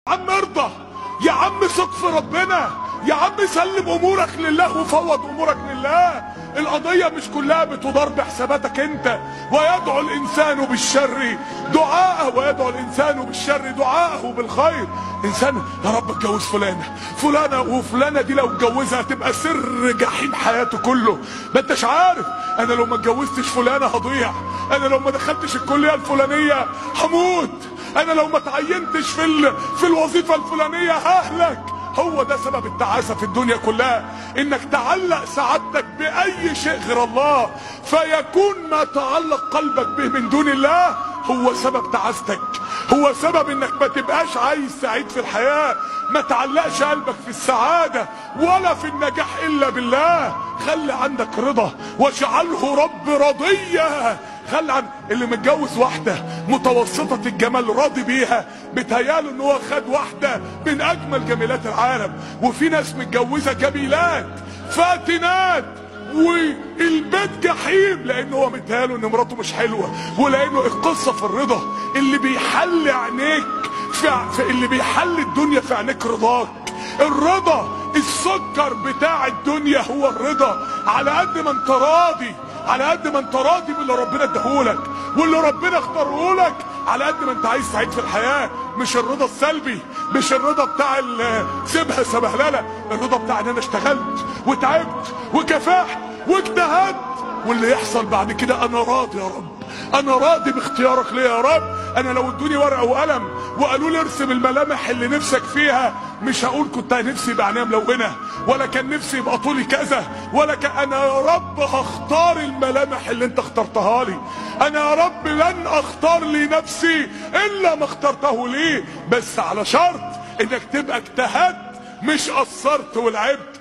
عم ارضى يا عم ثق في ربنا يا عم سلم امورك لله وفوض امورك لله القضية مش كلها بتدار بحساباتك انت ويدعو الانسان بالشر دعاءه ويدعو الانسان بالشر دعاءه بالخير انسان يا رب اتجوز فلانة فلانة وفلانة دي لو اتجوزها تبقى سر جحيم حياته كله ما انتش عارف انا لو ما اتجوزتش فلانة هضيع انا لو ما دخلتش الكلية الفلانية هموت انا لو ما تعينتش في ال... في الوظيفة الفلانية ههلك هو ده سبب التعاسة في الدنيا كلها انك تعلق سعادتك باي شيء غير الله فيكون ما تعلق قلبك به من دون الله هو سبب تعاستك هو سبب انك ما تبقاش عايز سعيد في الحياة ما تعلقش قلبك في السعادة ولا في النجاح الا بالله خلي عندك رضا واجعله رب رضية خلي عن اللي متجوز واحدة متوسطة الجمال راضي بيها بتهياله ان هو خد واحدة من اجمل جميلات العالم وفي ناس متجوزة جميلات فاتنات والبيت جحيم لان هو متهياله ان مراته مش حلوة ولانه القصة في الرضا اللي بيحل عينيك في, في اللي بيحل الدنيا في عينيك رضاك الرضا السكر بتاع الدنيا هو الرضا على قد ما انت راضي على قد ما انت راضي باللي ربنا اداهولك واللي ربنا اختارهولك على قد ما انت عايز سعيد في الحياه مش الرضا السلبي مش الرضا بتاع سيبها سبهلله الرضا بتاع ان انا اشتغلت وتعبت وكفحت واجتهدت واللي يحصل بعد كده انا راضي يا رب انا راضي باختيارك ليه يا رب انا لو ادوني ورقه وقلم وقالوا لي ارسم الملامح اللي نفسك فيها مش هقول كنت نفسي يبقى عينيا ملونه ولا كان نفسي يبقى طولي كذا ولا كان انا يا رب هختار الملامح اللي انت اخترتها لي انا يا رب لن اختار لي نفسي الا ما اخترته لي بس على شرط انك تبقى اجتهدت مش قصرت ولعبت